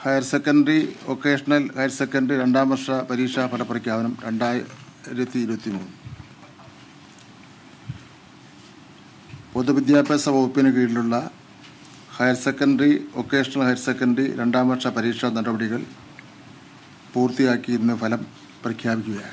higher secondary vocational higher secondary രണ്ടാം വർഷ പരീക്ഷാ ഫലപ്രഖ്യാപനം രണ്ടായിരത്തി ഇരുപത്തി മൂന്ന് പൊതുവിദ്യാഭ്യാസ വകുപ്പിന് കീഴിലുള്ള higher secondary vocational higher secondary രണ്ടാം വർഷ പരീക്ഷാ നടപടികൾ പൂർത്തിയാക്കി ഇന്ന് ഫലം പ്രഖ്യാപിക്കുകയാണ്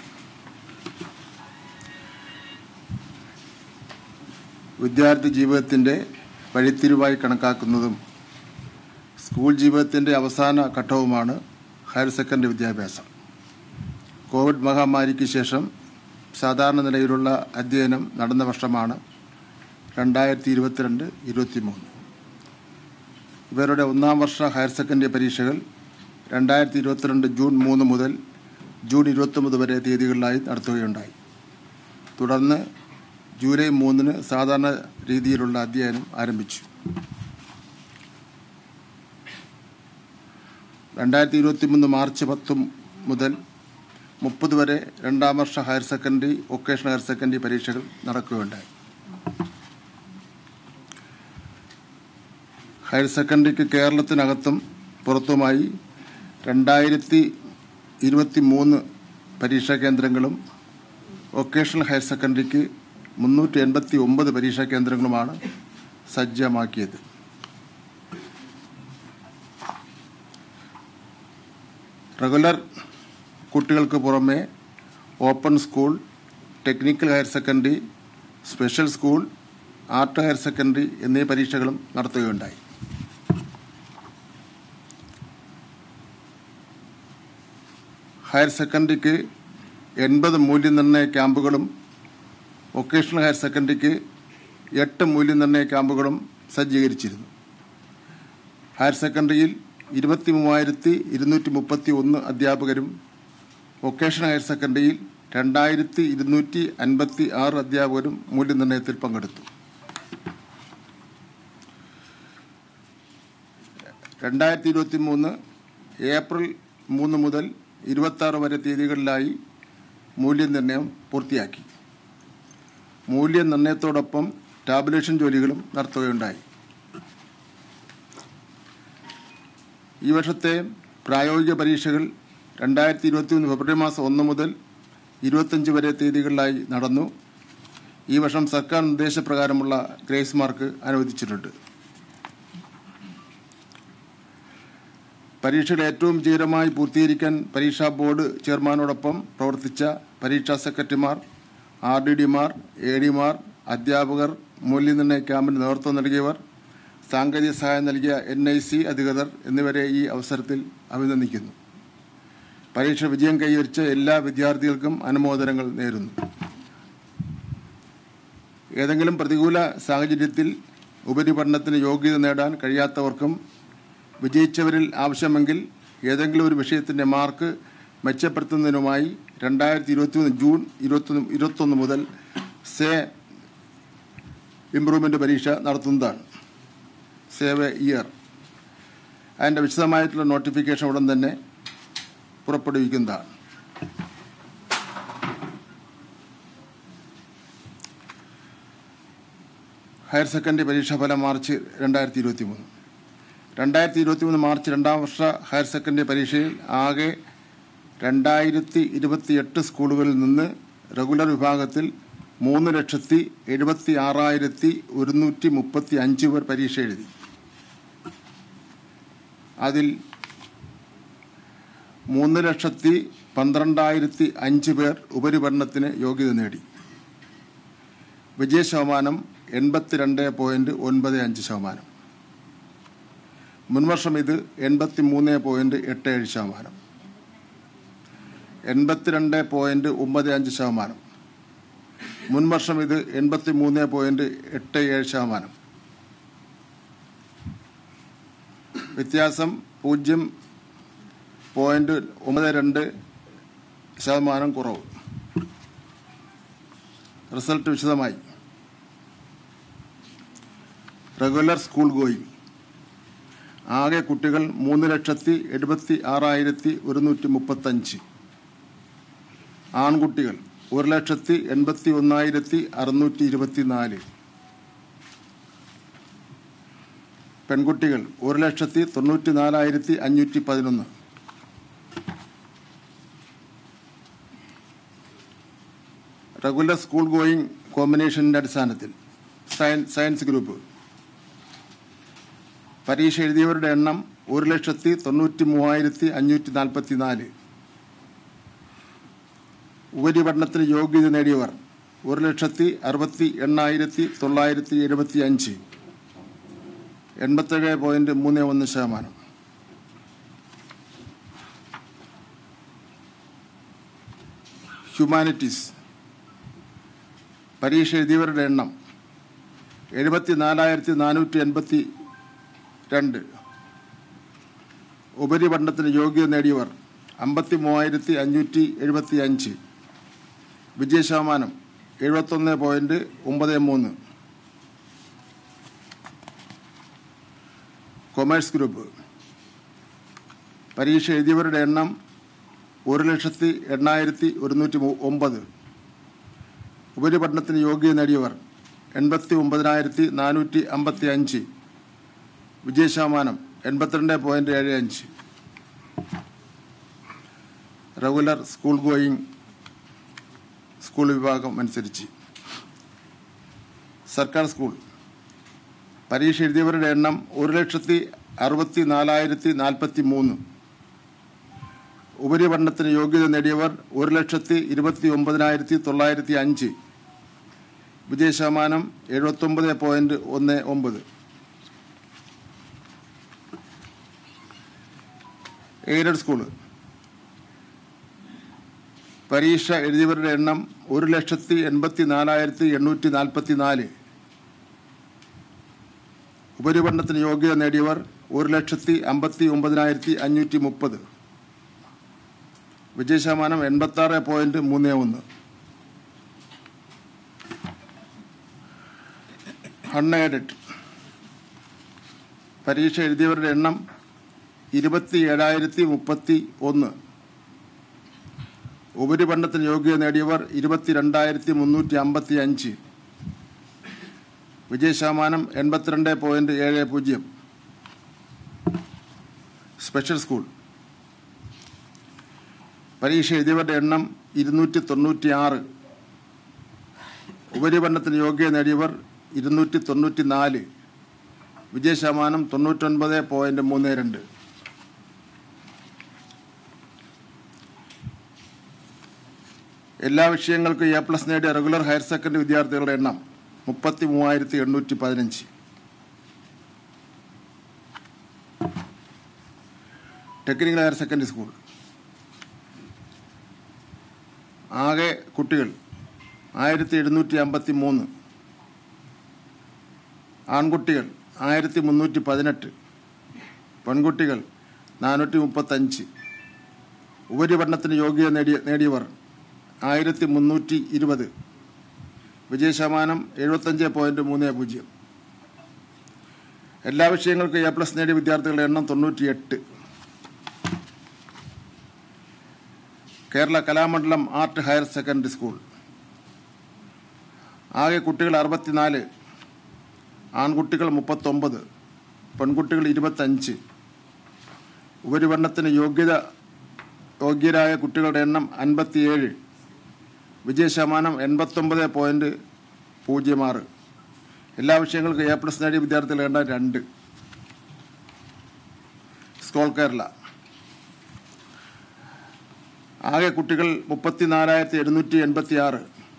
വിദ്യാർത്ഥി ജീവിതത്തിൻ്റെ വഴിത്തിരിവായി കണക്കാക്കുന്നതും സ്കൂൾ ജീവിതത്തിൻ്റെ അവസാന ഘട്ടവുമാണ് ഹയർ സെക്കൻഡറി വിദ്യാഭ്യാസം കോവിഡ് മഹാമാരിക്ക് ശേഷം സാധാരണ നിലയിലുള്ള അധ്യയനം നടന്ന വർഷമാണ് രണ്ടായിരത്തി ഇരുപത്തിരണ്ട് ഇരുപത്തി മൂന്ന് ഇവരുടെ ഒന്നാം വർഷ ഹയർ സെക്കൻഡറി പരീക്ഷകൾ രണ്ടായിരത്തി ഇരുപത്തിരണ്ട് ജൂൺ മൂന്ന് മുതൽ ജൂൺ ഇരുപത്തൊമ്പത് വരെ തീയതികളിലായി നടത്തുകയുണ്ടായി തുടർന്ന് ജൂലൈ മൂന്നിന് സാധാരണ രീതിയിലുള്ള അധ്യയനം ആരംഭിച്ചു രണ്ടായിരത്തി ഇരുപത്തി മൂന്ന് മാർച്ച് പത്ത് മുതൽ മുപ്പത് വരെ രണ്ടാം വർഷ higher secondary vocational higher secondary പരീക്ഷകൾ നടക്കുകയുണ്ടായി ഹയർ സെക്കൻഡറിക്ക് കേരളത്തിനകത്തും പുറത്തുമായി രണ്ടായിരത്തി ഇരുപത്തി മൂന്ന് പരീക്ഷാ കേന്ദ്രങ്ങളും വൊക്കേഷണൽ ഹയർ സെക്കൻഡറിക്ക് മുന്നൂറ്റി എൺപത്തി ഒമ്പത് പരീക്ഷാ കേന്ദ്രങ്ങളുമാണ് സജ്ജമാക്കിയത് റെഗുലർ കുട്ടികൾക്ക് പുറമെ open school technical higher secondary special school art higher secondary എന്നീ പരീക്ഷകളും നടത്തുകയുണ്ടായി ഹയർ സെക്കൻഡറിക്ക് എൺപത് മൂല്യനിർണ്ണയ ക്യാമ്പുകളും വൊക്കേഷണൽ ഹയർ സെക്കൻഡറിക്ക് എട്ട് മൂല്യനിർണ്ണയ ക്യാമ്പുകളും സജ്ജീകരിച്ചിരുന്നു ഹയർ സെക്കൻഡറിയിൽ ഇരുപത്തി മൂവായിരത്തി ഇരുന്നൂറ്റി മുപ്പത്തി ഒന്ന് അധ്യാപകരും വൊക്കേഷണൽ ഹയർ സെക്കൻഡറിയിൽ രണ്ടായിരത്തി ഇരുന്നൂറ്റി അൻപത്തി ആറ് അധ്യാപകരും മൂല്യനിർണ്ണയത്തിൽ പങ്കെടുത്തു രണ്ടായിരത്തി ഇരുപത്തി മൂന്ന് ഏപ്രിൽ മൂന്ന് മുതൽ ഇരുപത്താറ് വരെ തീയതികളിലായി മൂല്യനിർണ്ണയം പൂർത്തിയാക്കി മൂല്യനിർണ്ണയത്തോടൊപ്പം ടാബുലേഷൻ ജോലികളും നടത്തുകയുണ്ടായി ഈ വർഷത്തെ പ്രായോഗിക പരീക്ഷകൾ രണ്ടായിരത്തി ഇരുപത്തി മൂന്ന് ഫെബ്രുവരി മാസം ഒന്ന് മുതൽ ഇരുപത്തഞ്ച് വരെ തീയതികളിലായി നടന്നു ഈ വർഷം സർക്കാർ നിർദ്ദേശപ്രകാരമുള്ള ഗ്രേസ് മാർക്ക് അനുവദിച്ചിട്ടുണ്ട് പരീക്ഷകൾ ഏറ്റവും വിജയകരമായി പൂർത്തീകരിക്കാൻ പരീക്ഷാ ബോർഡ് ചെയർമാനോടൊപ്പം പ്രവർത്തിച്ച പരീക്ഷാ സെക്രട്ടറിമാർ ആർ ഡി ഡിമാർ എ ഡിമാർ അധ്യാപകർ മൂല്യനിർണ്ണയ ക്യാമ്പിന് നേതൃത്വം നൽകിയവർ സാങ്കേതിക സഹായം നൽകിയ എൻ ഐ സി അധികൃതർ എന്നിവരെ ഈ അവസരത്തിൽ അഭിനന്ദിക്കുന്നു പരീക്ഷ വിജയം കൈവരിച്ച എല്ലാ വിദ്യാർത്ഥികൾക്കും അനുമോദനങ്ങൾ നേരുന്നു ഏതെങ്കിലും പ്രതികൂല സാഹചര്യത്തിൽ ഉപരിപഠനത്തിന് യോഗ്യത നേടാൻ കഴിയാത്തവർക്കും വിജയിച്ചവരിൽ ആവശ്യമെങ്കിൽ ഏതെങ്കിലും ഒരു വിഷയത്തിൻ്റെ മാർക്ക് മെച്ചപ്പെടുത്തുന്നതിനുമായി രണ്ടായിരത്തി ഇരുപത്തിമൂന്ന് ജൂൺ ഇരുപത്തൊന്ന് ഇരുപത്തൊന്ന് മുതൽ സേ ഇംപ്രൂവ്മെൻ്റ് പരീക്ഷ നടത്തുന്നതാണ് സേവ് എ ഇയർ അതിൻ്റെ വിശദമായിട്ടുള്ള നോട്ടിഫിക്കേഷൻ ഉടൻ തന്നെ പുറപ്പെടുവിക്കുന്നതാണ് ഹയർ സെക്കൻഡറി പരീക്ഷാഫലം മാർച്ച് രണ്ടായിരത്തി ഇരുപത്തി മൂന്ന് രണ്ടായിരത്തി ഇരുപത്തി മൂന്ന് മാർച്ച് രണ്ടാം വർഷ ഹയർ സെക്കൻഡറി പരീക്ഷയിൽ ആകെ രണ്ടായിരത്തി ഇരുപത്തിയെട്ട് സ്കൂളുകളിൽ നിന്ന് റെഗുലർ വിഭാഗത്തിൽ മൂന്ന് ലക്ഷത്തി എഴുപത്തി ആറായിരത്തി ഒരുന്നൂറ്റി മുപ്പത്തി അഞ്ച് പേർ പരീക്ഷ എഴുതി അതിൽ മൂന്ന് ലക്ഷത്തി പന്ത്രണ്ടായിരത്തി അഞ്ച് പേർ ഉപരിപഠനത്തിന് യോഗ്യത നേടി വിജയ ശതമാനം എൺപത്തിരണ്ട് പോയിന്റ് ഒൻപത് അഞ്ച് ശതമാനം മുൻവർഷം ഇത് എൺപത്തി മൂന്ന് പോയിന്റ് എട്ട് ഏഴ് ശതമാനം എൺപത്തിരണ്ട് പോയിന്റ് ഒമ്പത് അഞ്ച് ശതമാനം മുൻവർഷം ഇത് എൺപത്തി മൂന്ന് പോയിന്റ് എട്ട് ഏഴ് ശതമാനം വ്യത്യാസം പൂജ്യം പോയിന്റ് ഒമ്പത് രണ്ട് ശതമാനം കുറവ് റിസൾട്ട് വിശദമായി റെഗുലർ സ്കൂൾ ഗോയിങ് ആകെ കുട്ടികൾ മൂന്ന് ലക്ഷത്തി എഴുപത്തി ആറായിരത്തി ഒരുന്നൂറ്റി മുപ്പത്തഞ്ച് ആൺകുട്ടികൾ ഒരു ലക്ഷത്തി എൺപത്തി ഒന്നായിരത്തി അറുന്നൂറ്റി ഇരുപത്തി നാല് പെൺകുട്ടികൾ ഒരു ലക്ഷത്തി തൊണ്ണൂറ്റി നാലായിരത്തി അഞ്ഞൂറ്റി പതിനൊന്ന് റെഗുലർ സ്കൂൾ ഗോയിങ് കോമ്പിനേഷൻ്റെ അടിസ്ഥാനത്തിൽ സയൻസ് സയൻസ് ഗ്രൂപ്പ് പരീക്ഷ എഴുതിയവരുടെ എണ്ണം ഒരു ലക്ഷത്തി തൊണ്ണൂറ്റി മൂവായിരത്തി അഞ്ഞൂറ്റി നാൽപ്പത്തി നാല് ഉപരിപഠനത്തിന് യോഗ്യത നേടിയവർ ഒരു ലക്ഷത്തി അറുപത്തി എണ്ണായിരത്തി തൊള്ളായിരത്തി എഴുപത്തി അഞ്ച് എൺപത്തേഴ് പോയിന്റ് മൂന്ന് ഒന്ന് ശതമാനം ഹ്യൂമാനിറ്റീസ് പരീക്ഷ എഴുതിയവരുടെ എണ്ണം എഴുപത്തി നാലായിരത്തി നാനൂറ്റി എൺപത്തി രണ്ട് ഉപരിപഠനത്തിന് യോഗ്യത നേടിയവർ അമ്പത്തി മൂവായിരത്തി അഞ്ഞൂറ്റി എഴുപത്തി അഞ്ച് വിജയശതമാനം എഴുപത്തൊന്ന് പോയിന്റ് ഒമ്പത് മൂന്ന് കൊമേഴ്സ് ഗ്രൂപ്പ് പരീക്ഷ എഴുതിയവരുടെ എണ്ണം ഒരു ലക്ഷത്തി എണ്ണായിരത്തി ഒരുന്നൂറ്റി മു- ഒമ്പത് ഉപരിപഠനത്തിന് യോഗ്യത നേടിയവർ എൺപത്തി ഒമ്പതിനായിരത്തി നാനൂറ്റി അമ്പത്തി അഞ്ച് വിജയശതമാനം എൺപത്തിരണ്ട് പോയിന്റ് ഏഴ് അഞ്ച് റെഗുലർ സ്കൂൾ ഗോയിങ് സ്കൂൾ വിഭാഗം അനുസരിച്ച് സർക്കാർ സ്കൂൾ പരീക്ഷ എഴുതിയവരുടെ എണ്ണം ഒരു ലക്ഷത്തി അറുപത്തി നാലായിരത്തി നാൽപ്പത്തി മൂന്ന് ഉപരിപഠനത്തിന് യോഗ്യത നേടിയവർ ഒരു ലക്ഷത്തി ഇരുപത്തി ഒമ്പതിനായിരത്തി തൊള്ളായിരത്തി അഞ്ച് വിജയശതമാനം എഴുപത്തൊമ്പത് പോയിന്റ് ഒന്ന് ഒമ്പത് എയ്ഡഡ് സ്കൂള് പരീക്ഷ എഴുതിയവരുടെ എണ്ണം ഒരു ലക്ഷത്തി എൺപത്തി നാലായിരത്തി എണ്ണൂറ്റി നാൽപ്പത്തി നാല് ഉപരിപഠനത്തിന് യോഗ്യത നേടിയവർ ഒരു ലക്ഷത്തി അമ്പത്തി ഒമ്പതിനായിരത്തി അഞ്ഞൂറ്റി മുപ്പത് വിജയശതമാനം എൺപത്തി ആറ് പോയിന്റ് മൂന്ന് ഒന്ന് അൺഎയ്ഡഡ് പരീക്ഷ എഴുതിയവരുടെ എണ്ണം ഇരുപത്തി ഏഴായിരത്തി മുപ്പത്തി ഒന്ന് ഉപരിപഠനത്തിന് യോഗ്യത നേടിയവർ ഇരുപത്തിരണ്ടായിരത്തി മുന്നൂറ്റി അമ്പത്തി അഞ്ച് വിജയശതമാനം എൺപത്തിരണ്ട് പോയിന്റ് ഏഴ് പൂജ്യം സ്പെഷ്യൽ സ്കൂൾ പരീക്ഷ എഴുതിയവരുടെ എണ്ണം ഇരുന്നൂറ്റി തൊണ്ണൂറ്റി ആറ് ഉപരിപഠനത്തിന് യോഗ്യത നേടിയവർ ഇരുന്നൂറ്റി തൊണ്ണൂറ്റി നാല് വിജയശതമാനം തൊണ്ണൂറ്റൊൻപത് പോയിന്റ് മൂന്ന് രണ്ട് എല്ലാ വിഷയങ്ങൾക്കും എ പ്ലസ് നേടിയ റെഗുലർ ഹയർ സെക്കൻഡറി വിദ്യാർത്ഥികളുടെ എണ്ണം മുപ്പത്തി മൂവായിരത്തി എണ്ണൂറ്റി പതിനഞ്ച് ടെക്നിക്കൽ ഹയർ സെക്കൻഡറി സ്കൂൾ ആകെ കുട്ടികൾ ആയിരത്തി എഴുന്നൂറ്റി അമ്പത്തി മൂന്ന് ആൺകുട്ടികൾ ആയിരത്തി മുന്നൂറ്റി പതിനെട്ട് പെൺകുട്ടികൾ നാനൂറ്റി മുപ്പത്തഞ്ച് ഉപരിപഠനത്തിന് യോഗ്യത നേടിയ നേടിയവർ ആയിരത്തി മുന്നൂറ്റി ഇരുപത് വിജയശതമാനം എഴുപത്തഞ്ച് പോയിന്റ് മൂന്ന് പൂജ്യം എല്ലാ വിഷയങ്ങൾക്കും എ പ്ലസ് നേടിയ വിദ്യാർത്ഥികളുടെ എണ്ണം തൊണ്ണൂറ്റിയെട്ട് Kerala Kalamandalam art higher secondary school ആകെ കുട്ടികൾ അറുപത്തിനാല് ആൺകുട്ടികൾ മുപ്പത്തൊമ്പത് പെൺകുട്ടികൾ ഇരുപത്തഞ്ച് ഉപരിപഠനത്തിന് യോഗ്യത യോഗ്യരായ കുട്ടികളുടെ എണ്ണം അൻപത്തിയേഴ് വിജയശതമാനം എൺപത്തൊമ്പത് പോയിന്റ് പൂജ്യം ആറ് എല്ലാ വിഷയങ്ങൾക്കും എ പ്ലസ് നേടിയ വിദ്യാർത്ഥികളുടെ എണ്ണം രണ്ട് സ്കോൾ കേരള ആകെ കുട്ടികൾ മുപ്പത്തിനാലായിരത്തി എഴുന്നൂറ്റി എൺപത്തി ആറ്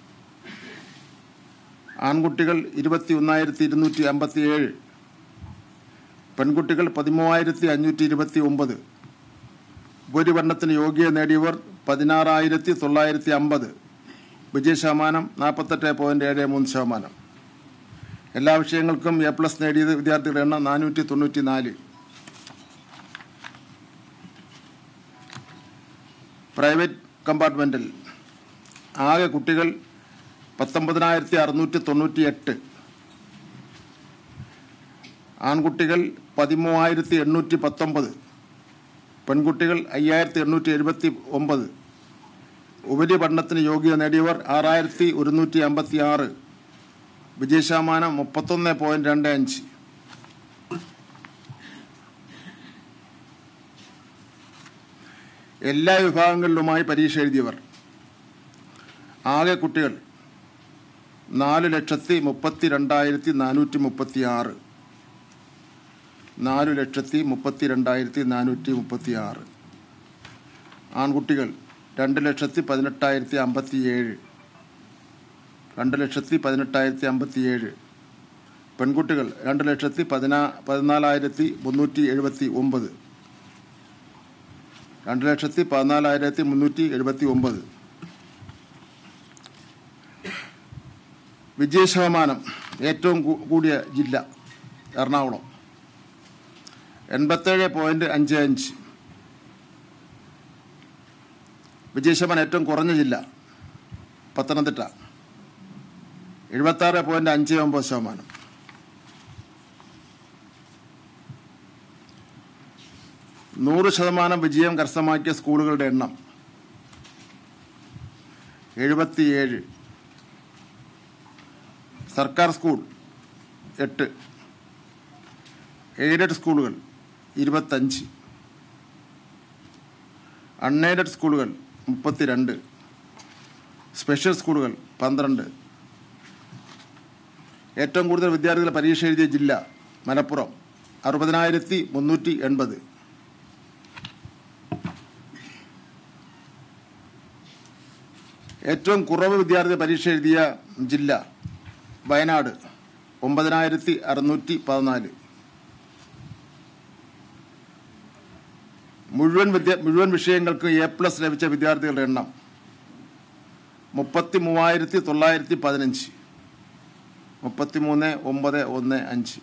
ആൺകുട്ടികൾ ഇരുപത്തി ഒന്നായിരത്തി ഇരുന്നൂറ്റി അമ്പത്തി ഏഴ് പെൺകുട്ടികൾ പതിമൂവായിരത്തി അഞ്ഞൂറ്റി ഇരുപത്തി ഒമ്പത് ഉപരിപഠനത്തിന് യോഗ്യത നേടിയവർ പതിനാറായിരത്തി തൊള്ളായിരത്തി അമ്പത് വിജയശതമാനം നാൽപ്പത്തെട്ട് പോയിന്റ് ഏഴ് മൂന്ന് ശതമാനം എല്ലാ വിഷയങ്ങൾക്കും എ പ്ലസ് നേടിയത് വിദ്യാർത്ഥികളുടെ എണ്ണം നാനൂറ്റി തൊണ്ണൂറ്റി നാല് പ്രൈവറ്റ് കമ്പാർട്ട്മെൻറ്റിൽ ആകെ കുട്ടികൾ പത്തൊമ്പതിനായിരത്തി അറുന്നൂറ്റി തൊണ്ണൂറ്റി എട്ട് ആൺകുട്ടികൾ പതിമൂവായിരത്തി എണ്ണൂറ്റി പത്തൊമ്പത് പെൺകുട്ടികൾ അയ്യായിരത്തി എണ്ണൂറ്റി എഴുപത്തി ഒമ്പത് ഉപരിപഠനത്തിന് യോഗ്യത നേടിയവർ ആറായിരത്തി ഒരുന്നൂറ്റി അമ്പത്തി ആറ് വിജയശതമാനം മുപ്പത്തൊന്ന് പോയിന്റ് രണ്ട് അഞ്ച് എല്ലാ വിഭാഗങ്ങളിലുമായി പരീക്ഷ എഴുതിയവർ ആകെ കുട്ടികൾ നാല് ലക്ഷത്തി മുപ്പത്തി രണ്ടായിരത്തി നാനൂറ്റി മുപ്പത്തി ആറ് നാല് ലക്ഷത്തി മുപ്പത്തി രണ്ടായിരത്തി നാനൂറ്റി മുപ്പത്തി ആറ് ആൺകുട്ടികൾ രണ്ട് ലക്ഷത്തി പതിനെട്ടായിരത്തി അമ്പത്തി ഏഴ് രണ്ട് ലക്ഷത്തി പതിനെട്ടായിരത്തി അമ്പത്തി ഏഴ് പെൺകുട്ടികൾ രണ്ട് ലക്ഷത്തി പതിനാ പതിനാലായിരത്തി മുന്നൂറ്റി എഴുപത്തി ഒമ്പത് രണ്ട് ലക്ഷത്തി പതിനാലായിരത്തി മുന്നൂറ്റി എഴുപത്തി ഒമ്പത് വിജയശതമാനം ഏറ്റവും കൂ- കൂടിയ ജില്ല എറണാകുളം എൺപത്തേഴ് പോയിന്റ് അഞ്ച് അഞ്ച് വിജയശതമാനം ഏറ്റവും കുറഞ്ഞ ജില്ല പത്തനംതിട്ട എഴുപത്താറ് പോയിന്റ് അഞ്ച് ഒമ്പത് ശതമാനം നൂറ് ശതമാനം വിജയം കരസ്ഥമാക്കിയ സ്കൂളുകളുടെ എണ്ണം എഴുപത്തിയേഴ് സർക്കാർ സ്കൂൾ എട്ട് എയ്ഡഡ് സ്കൂളുകൾ ഇരുപത്തഞ്ച് അൺഎയ്ഡഡ് സ്കൂളുകൾ മുപ്പത്തിരണ്ട് സ്പെഷ്യൽ സ്കൂളുകൾ പന്ത്രണ്ട് ഏറ്റവും കൂടുതൽ വിദ്യാർത്ഥികൾ പരീക്ഷ എഴുതിയ ജില്ല മലപ്പുറം അറുപതിനായിരത്തി മുന്നൂറ്റി എൺപത് ഏറ്റവും കുറവ് വിദ്യാർത്ഥി പരീക്ഷ എഴുതിയ ജില്ല വയനാട് ഒമ്പതിനായിരത്തി അറുന്നൂറ്റി പതിനാല് മുഴുവൻ വിദ്യ മുഴുവൻ വിഷയങ്ങൾക്ക് എ പ്ലസ് ലഭിച്ച വിദ്യാർത്ഥികളുടെ എണ്ണം മുപ്പത്തി മൂവായിരത്തി തൊള്ളായിരത്തി പതിനഞ്ച് മുപ്പത്തി മൂന്ന് ഒമ്പത് ഒന്ന് അഞ്ച്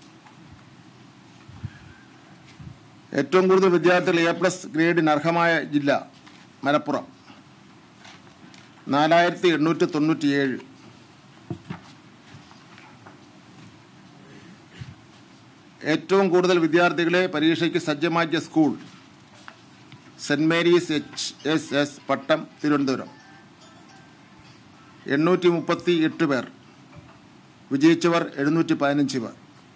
ഏറ്റവും കൂടുതൽ വിദ്യാർത്ഥികൾ എ പ്ലസ് ഗ്രേഡിന് അർഹമായ ജില്ല മലപ്പുറം നാലായിരത്തി എണ്ണൂറ്റി തൊണ്ണൂറ്റിയേഴ് ഏറ്റവും കൂടുതൽ വിദ്യാർത്ഥികളെ പരീക്ഷയ്ക്ക് സജ്ജമാക്കിയ school saint Mary's H S S Pattom Thiruvananthapuram എണ്ണൂറ്റി മുപ്പത്തി എട്ട് പേർ വിജയിച്ചവർ എഴുന്നൂറ്റി പതിനഞ്ച് പേർ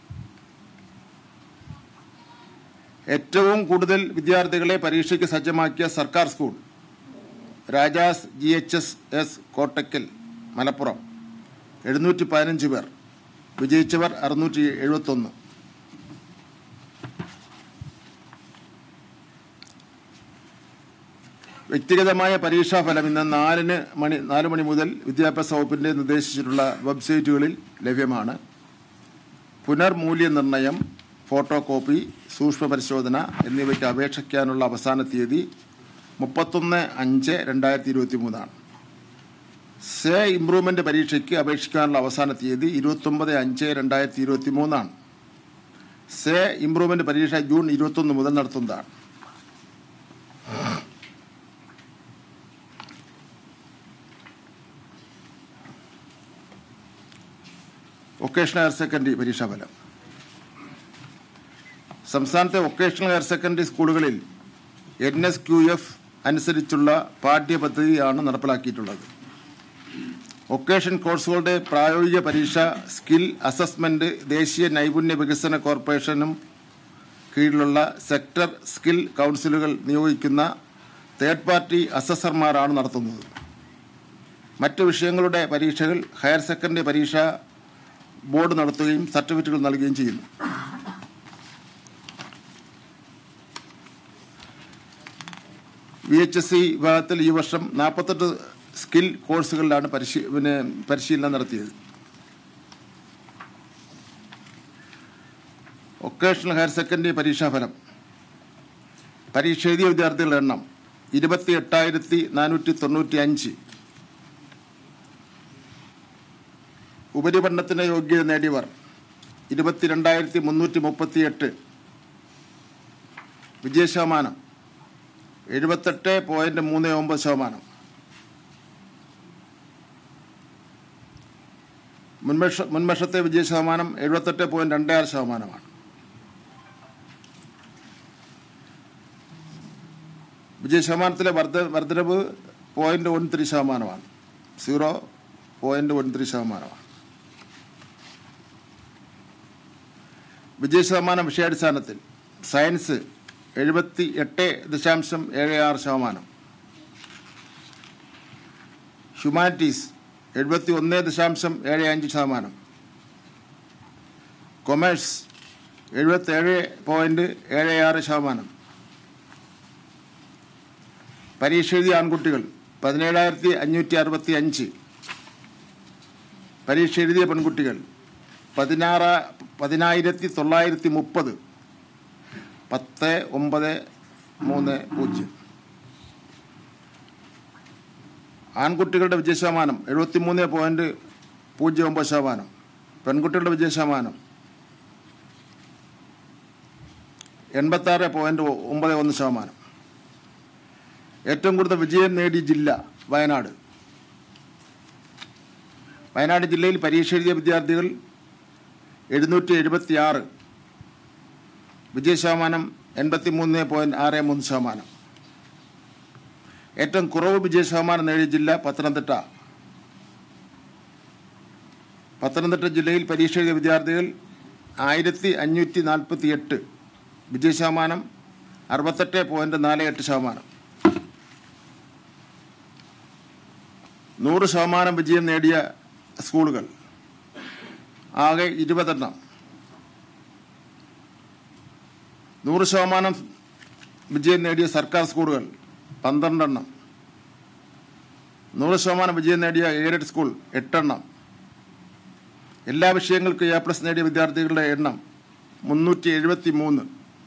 ഏറ്റവും കൂടുതൽ വിദ്യാർത്ഥികളെ പരീക്ഷയ്ക്ക് സജ്ജമാക്കിയ സർക്കാർ school Rajas G H S S Kottakkal Malappuram എഴുന്നൂറ്റി പതിനഞ്ച് പേർ വിജയിച്ചവർ അറുന്നൂറ്റി എഴുപത്തൊന്ന് വ്യക്തിഗതമായ പരീക്ഷാഫലം ഇന്ന് നാലിന് മണി നാല് മണി മുതൽ വിദ്യാഭ്യാസ വകുപ്പിന്റെ നിർദ്ദേശിച്ചിട്ടുള്ള വെബ്സൈറ്റുകളിൽ ലഭ്യമാണ് പുനർമൂല്യനിർണ്ണയം ഫോട്ടോ കോപ്പി സൂക്ഷ്മ പരിശോധന എന്നിവയ്ക്ക് അപേക്ഷിക്കാനുള്ള അവസാന തീയതി മുപ്പത്തൊന്ന് അഞ്ച് രണ്ടായിരത്തി ഇരുപത്തി മൂന്നാണ് സേ ഇംപ്രൂവ്മെന്റ് പരീക്ഷയ്ക്ക് അപേക്ഷിക്കാനുള്ള അവസാന തീയതി ഇരുപത്തൊമ്പത് അഞ്ച് രണ്ടായിരത്തി ഇരുപത്തി മൂന്നാണ് സേ ഇംപ്രൂവ്മെന്റ് പരീക്ഷ ജൂൺ ഇരുപത്തൊന്ന് മുതൽ നടത്തുന്നതാണ് വൊക്കേഷണൽ ഹയർ സെക്കൻഡറി പരീക്ഷാഫലം സംസ്ഥാനത്തെ വൊക്കേഷണൽ ഹയർ സെക്കൻഡറി സ്കൂളുകളിൽ എൻ എസ് ക്യു എഫ് അനുസരിച്ചുള്ള പാഠ്യപദ്ധതിയാണ് നടപ്പിലാക്കിയിട്ടുള്ളത് വൊക്കേഷൻ കോഴ്സുകളുടെ പ്രായോഗിക പരീക്ഷ സ്കിൽ അസസ്മെന്റ് ദേശീയ നൈപുണ്യ വികസന കോർപ്പറേഷനും കീഴിലുള്ള സെക്ടർ സ്കിൽ കൗൺസിലുകൾ നിയോഗിക്കുന്ന തേർഡ് പാർട്ടി അസസർമാരാണ് നടത്തുന്നത് മറ്റ് വിഷയങ്ങളുടെ പരീക്ഷകൾ ഹയർ സെക്കൻഡറി പരീക്ഷ ബോർഡ് നടത്തുകയും സർട്ടിഫിക്കറ്റുകൾ നൽകുകയും ചെയ്യുന്നു വി എച്ച് എസ് സി വിഭാഗത്തിൽ ഈ വർഷം നാൽപ്പത്തെട്ട് സ്കിൽ കോഴ്സുകളിലാണ് പരിശീ പിന്നെ പരിശീലനം നടത്തിയത് വൊക്കേഷണൽ ഹയർ സെക്കൻഡറി പരീക്ഷാഫലം പരീക്ഷ എഴുതിയ വിദ്യാർത്ഥികളുടെ എണ്ണം ഇരുപത്തി എട്ടായിരത്തി നാനൂറ്റി തൊണ്ണൂറ്റി അഞ്ച് ഉപരിപഠനത്തിന് യോഗ്യത നേടിയവർ ഇരുപത്തിരണ്ടായിരത്തി മുന്നൂറ്റി മുപ്പത്തി എട്ട് വിജയശതമാനം എഴുപത്തെട്ട് പോയിന്റ് മൂന്ന് ഒമ്പത് ശതമാനം മുൻവർഷ മുൻവർഷത്തെ വിജയശതമാനം എഴുപത്തെട്ട് പോയിന്റ് രണ്ട് ആറ് ശതമാനമാണ് വിജയശതമാനത്തിലെ വർധ വർധനവ് പോയിന്റ് ഒന്ന് ത്രീ ശതമാനമാണ് സീറോ പോയിന്റ് ഒന്ന് ത്രീ ശതമാനമാണ് വിജയശതമാനം വിഷയാടിസ്ഥാനത്തിൽ സയൻസ് എഴുപത്തി എട്ട് ദശാംശം ഏഴ് ആറ് ശതമാനം ഹ്യൂമാനിറ്റീസ് എഴുപത്തി ഒന്ന് ദശാംശം ഏഴ് അഞ്ച് ശതമാനം കൊമേഴ്സ് എഴുപത്തേഴ് പോയിൻറ്റ് ഏഴ് ആറ് ശതമാനം പരീക്ഷ എഴുതിയ ആൺകുട്ടികൾ പതിനേഴായിരത്തി അഞ്ഞൂറ്റി അറുപത്തി അഞ്ച് പരീക്ഷ എഴുതിയ പെൺകുട്ടികൾ പതിനാറ് പതിനായിരത്തി തൊള്ളായിരത്തി മുപ്പത് പത്ത് ഒമ്പത് മൂന്ന് പൂജ്യം ആൺകുട്ടികളുടെ വിജയശതമാനം എഴുപത്തി മൂന്ന് പോയിൻറ്റ് പൂജ്യം ഒമ്പത് ശതമാനം പെൺകുട്ടികളുടെ വിജയശതമാനം എൺപത്താറ് പോയിൻറ്റ് ഒമ്പത് ഒന്ന് ശതമാനം ഏറ്റവും കൂടുതൽ വിജയം നേടിയ ജില്ല വയനാട് വയനാട് ജില്ലയിൽ പരീക്ഷ എഴുതിയ വിദ്യാർത്ഥികൾ എഴുന്നൂറ്റി എഴുപത്തി ആറ് വിജയശതമാനം എൺപത്തി മൂന്ന് പോയിൻറ്റ് ആറ് മൂന്ന് ശതമാനം ഏറ്റവും കുറവ് വിജയശതമാനം നേടിയ ജില്ല പത്തനംതിട്ട പത്തനംതിട്ട ജില്ലയിൽ പരീക്ഷ എഴുതിയ വിദ്യാർത്ഥികൾ ആയിരത്തി അഞ്ഞൂറ്റി നാൽപ്പത്തി എട്ട് വിജയശതമാനം അറുപത്തെട്ട് പോയിൻറ്റ് നാല് എട്ട് ശതമാനം നൂറ് ശതമാനം വിജയം നേടിയ സ്കൂളുകൾ ആകെ ഇരുപതെണ്ണം നൂറ് ശതമാനം വിജയം നേടിയ സർക്കാർ സ്കൂളുകൾ പന്ത്രണ്ടെണ്ണം നൂറ് ശതമാനം വിജയം നേടിയ എയ്ഡഡ് സ്കൂൾ എട്ടെണ്ണം എല്ലാ വിഷയങ്ങൾക്കും എ പ്ലസ് നേടിയ വിദ്യാർത്ഥികളുടെ എണ്ണം മുന്നൂറ്റി എഴുപത്തി മൂന്ന്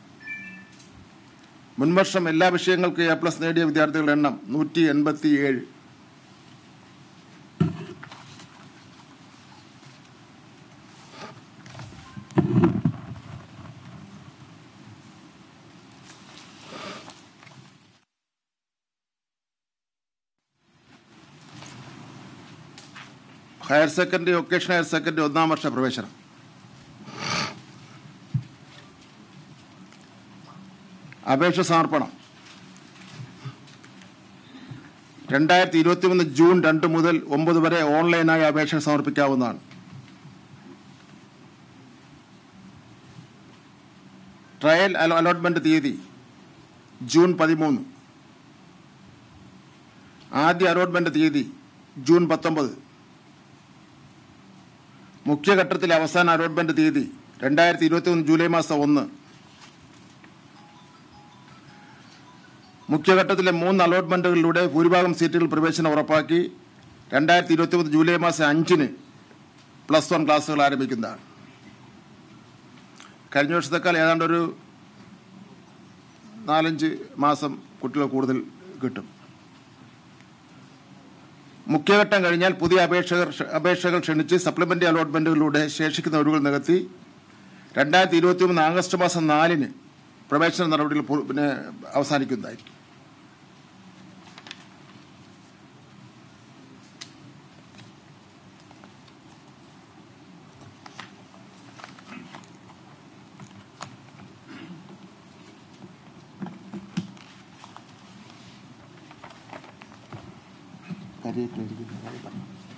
മുൻവർഷം എല്ലാ വിഷയങ്ങൾക്കും എ പ്ലസ് നേടിയ വിദ്യാർത്ഥികളുടെ എണ്ണം നൂറ്റി എൺപത്തി ഏഴ് higher secondary vocational higher secondary ഒന്നാം വർഷ പ്രവേശനം അപേക്ഷ സമർപ്പണം രണ്ടായിരത്തി ഇരുപത്തി മൂന്ന് ജൂൺ രണ്ട് മുതൽ ഒമ്പത് വരെ ഓൺലൈനായി അപേക്ഷ സമർപ്പിക്കാവുന്നതാണ് ട്രയൽ അലോ- അലോട്ട്മെന്റ് തീയതി ജൂൺ പതിമൂന്ന് ആദ്യ അലോട്ട്മെന്റ് തീയതി ജൂൺ പത്തൊമ്പത് മുഖ്യഘട്ടത്തിലെ അവസാന അലോട്ട്മെന്റ് തീയതി രണ്ടായിരത്തി ഇരുപത്തി ഒന്ന് ജൂലൈ മാസം ഒന്ന് മുഖ്യഘട്ടത്തിലെ മൂന്ന് അലോട്ട്മെന്റുകളിലൂടെ ഭൂരിഭാഗം സീറ്റുകൾ പ്രവേശനം ഉറപ്പാക്കി രണ്ടായിരത്തി ഇരുപത്തി ഒന്ന് ജൂലൈ മാസം അഞ്ചിന് പ്ലസ് വൺ ക്ലാസ്സുകൾ ആരംഭിക്കുന്നതാണ് കഴിഞ്ഞ വർഷത്തേക്കാൾ ഏതാണ്ട് ഒരു നാലഞ്ച് മാസം കുട്ടികൾ കൂടുതൽ കിട്ടും മുഖ്യഘട്ടം കഴിഞ്ഞാൽ പുതിയ അപേക്ഷകർ അപേക്ഷകൾ ക്ഷണിച്ച് സപ്ലിമെന്ററി അലോട്ട്മെന്റുകളിലൂടെ ശേഷിക്കുന്ന ഒഴിവുകൾ നികത്തി രണ്ടായിരത്തി ഇരുപത്തി മൂന്ന് ആഗസ്റ്റ് മാസം നാലിന് പ്രവേശന നടപടികൾ പൂ- പിന്നെ അവസാനിക്കുന്നതായിരിക്കും കരിയേറ്റിരിക്കുന്ന കാര്യം പറഞ്ഞു